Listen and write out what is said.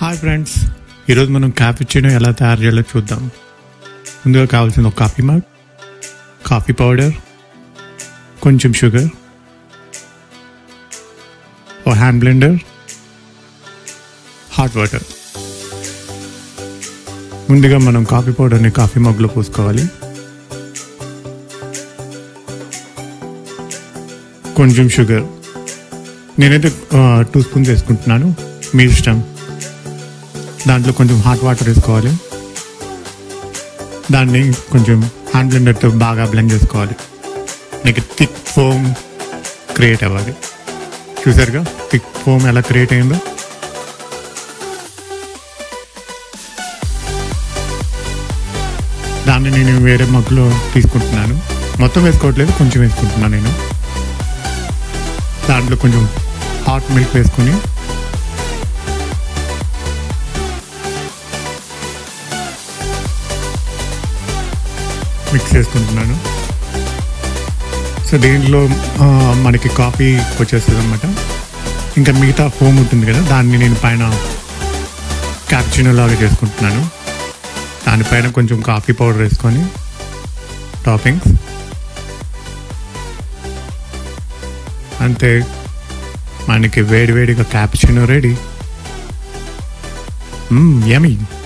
hi friends ఈరోజు మనం cappuccino ఎలా తయారు చేయాలో చూద్దాం ముందుగా కావాల్సిన ఒక కాఫీ మగ్ కాఫీ పౌడర్ కొంచెం షుగర్ ఓ హ్యాండ్ బ్లెండర్ హాట్ వాటర్ ముందుగా మనం కాఫీ పౌడర్ని కాఫీ మగ్లో పోసుకోవాలి కొంచెం షుగర్ నేనైతే టూ స్పూన్స్ వేసుకుంటున్నాను మీ ఇష్టం దాంట్లో కొంచెం హాట్ వాటర్ వేసుకోవాలి దాన్ని కొంచెం హ్యాండ్ బ్లెండర్తో బాగా బ్లెండ్ చేసుకోవాలి నీకు థిక్ ఫోమ్ క్రియేట్ అవ్వాలి చూసారుగా థిక్ ఫోమ్ ఎలా క్రియేట్ అయిందో దాన్ని నేను వేరే మగ్గులో తీసుకుంటున్నాను మొత్తం వేసుకోవట్లేదు కొంచెం వేసుకుంటున్నాను నేను దాంట్లో కొంచెం హాట్ మిల్క్ వేసుకొని మిక్స్ చేసుకుంటున్నాను సో దీంట్లో ఆ, మనకి కాఫీ వచ్చేస్తుంది అనమాట ఇంకా మిగతా ఫోమ్ ఉంటుంది కదా దాన్ని నేను పైన క్యాప్చినో లాగా చేసుకుంటున్నాను దానిపైన కొంచెం కాఫీ పౌడర్ వేసుకొని టాపింగ్స్ అంతే మనకి వేడివేడిగా క్యాప్చినో రెడీ యమీ